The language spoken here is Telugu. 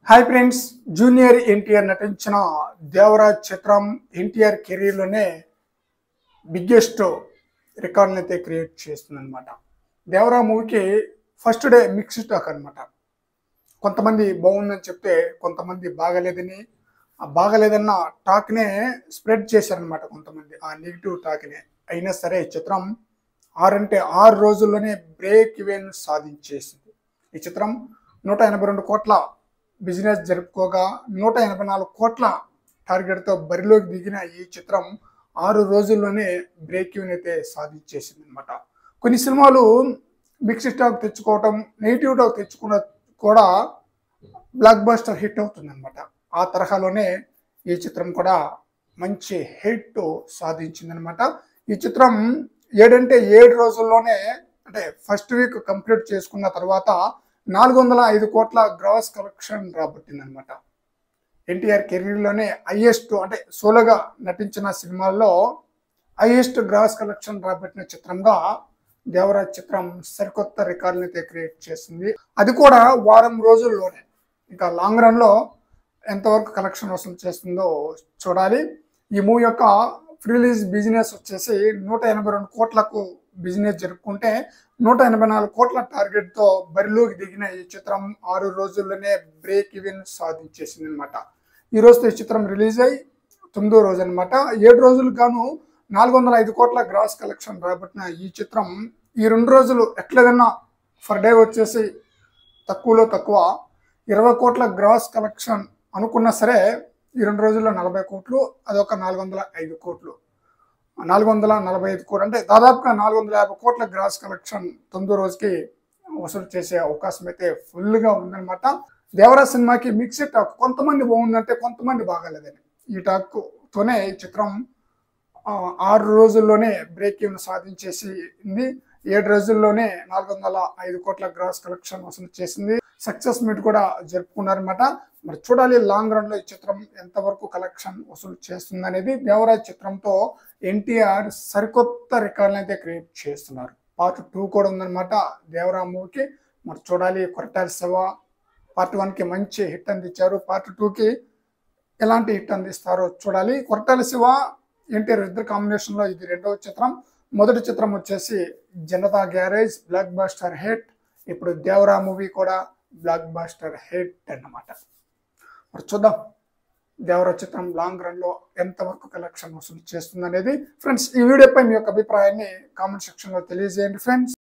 హాయ్ ఫ్రెండ్స్ జూనియర్ ఎన్టీఆర్ నటించిన దేవరాజ్ చిత్రం ఎన్టీఆర్ కెరీర్లోనే బిగ్గెస్ట్ రికార్డుని అయితే క్రియేట్ చేస్తుంది అనమాట దేవరా మూవీకి ఫస్ట్ డే మిక్స్డ్ టాక్ అనమాట కొంతమంది బాగుందని చెప్తే కొంతమంది బాగలేదని ఆ బాగలేదన్న టాక్నే స్ప్రెడ్ చేశారనమాట కొంతమంది ఆ నెగిటివ్ టాక్నే అయినా సరే ఈ చిత్రం ఆరంటే ఆరు రోజుల్లోనే బ్రేక్ ఈవెన్ సాధించేసింది ఈ చిత్రం నూట ఎనభై రెండు కోట్ల బిజినెస్ జరుపుకోగా నూట ఎనభై నాలుగు కోట్ల టార్గెట్తో బరిలోకి దిగిన ఈ చిత్రం ఆరు రోజుల్లోనే బ్రేక్ ఈవెన్ అయితే సాధించేసింది అనమాట కొన్ని సినిమాలు మిక్స్డ్ టాక్ తెచ్చుకోవటం నెగిటివ్ టాక్ తెచ్చుకున్న కూడా బ్లాక్ బస్టర్ హిట్ అవుతుంది అనమాట ఆ తరహాలోనే ఈ చిత్రం కూడా మంచి హిట్ సాధించింది ఈ చిత్రం ఏడంటే ఏడు రోజుల్లోనే అంటే ఫస్ట్ వీక్ కంప్లీట్ చేసుకున్న తర్వాత నాలుగు వందల ఐదు కోట్ల గ్రాస్ కలెక్షన్ రాబట్టింది అనమాట ఎన్టీఆర్ కెరీర్లోనే హైయెస్ట్ అంటే సోలోగా నటించిన సినిమాల్లో హైయెస్ట్ గ్రాస్ కలెక్షన్ రాబట్టిన చిత్రంగా దేవరాజ్ చిత్రం సరికొత్త రికార్డుని అయితే క్రియేట్ చేసింది అది కూడా వారం రోజుల్లోనే ఇంకా లాంగ్ రన్లో ఎంతవరకు కలెక్షన్ వసూలు చేస్తుందో చూడాలి ఈ మూవీ యొక్క రిలీజ్ బిజినెస్ వచ్చేసి నూట ఎనభై రెండు కోట్లకు బిజినెస్ జరుపుకుంటే నూట ఎనభై నాలుగు కోట్ల టార్గెట్తో బరిలోకి దిగిన ఈ చిత్రం ఆరు రోజుల్లోనే బ్రేక్ ఈవెన్ సాధించేసింది అనమాట ఈ రోజుతో ఈ చిత్రం రిలీజ్ అయ్యి తొమ్మిదో రోజు అనమాట ఏడు రోజులు గాను నాలుగు వందల ఐదు కోట్ల గ్రాస్ కలెక్షన్ రాబట్టిన ఈ చిత్రం ఈ రెండు రోజులు ఎట్లేదన్నా ఫర్ డే వచ్చేసి తక్కువలో తక్కువ ఇరవై కోట్ల గ్రాస్ కలెక్షన్ అనుకున్నా సరే ఈ రెండు రోజుల్లో నలభై కోట్లు అదొక నాలుగు వందల ఐదు కోట్లు నాలుగు వందల నలభై ఐదు కోట్లు అంటే దాదాపుగా నాలుగు వందల యాభై కోట్ల గ్రాస్ కలెక్షన్ తొమ్మిదో రోజుకి వసూలు చేసే అవకాశం అయితే ఫుల్గా ఉందన్నమాట దేవరా సినిమాకి మిక్స్డ్ టాక్ కొంతమంది బాగుందంటే కొంతమంది బాగాలేదని ఈ టాక్తోనే ఈ చిత్రం ఆ, ఆరు రోజుల్లోనే బ్రేక్ ఈవెన్ సాధించేసింది ఏడు రోజుల్లోనే నాలుగు వందల ఐదు కోట్ల గ్రాస్ కలెక్షన్ వసూలు చేసింది సక్సెస్ మీట్ కూడా జరుపుకున్నారనమాట మరి చూడాలి లాంగ్ రన్ లో ఈ చిత్రం ఎంతవరకు కలెక్షన్ వసూలు చేస్తుంది అనేది దేవరాజ్ చిత్రంతో ఎన్టీఆర్ సరికొత్త రికార్డులు అయితే క్రియేట్ చేస్తున్నారు పార్ట్ టూ కూడా ఉందన్నమాట దేవరా మూవీకి మరి చూడాలి కొరటాల శివ పార్ట్ వన్కి మంచి హిట్ అందించారు పార్ట్ టూకి ఎలాంటి హిట్ అందిస్తారో చూడాలి కొరటాల శివ ఎన్టీఆర్ ఇద్దరు కాంబినేషన్లో ఇది రెండవ చిత్రం మొదటి చిత్రం వచ్చేసి Janatha Garage blockbuster hit ఇప్పుడు దేవరా మూవీ కూడా బ్లాక్ బాస్టర్ హిట్ అన్నమాట మరి చూద్దాం దేవరా చిత్రం లాంగ్ రన్ లో ఎంతవరకు కలెక్షన్ వసూలు చేస్తుంది అనేది ఫ్రెండ్స్ ఈ వీడియోపై మీ యొక్క అభిప్రాయాన్ని కామెంట్ సెక్షన్ లో తెలియజేయండి ఫ్రెండ్స్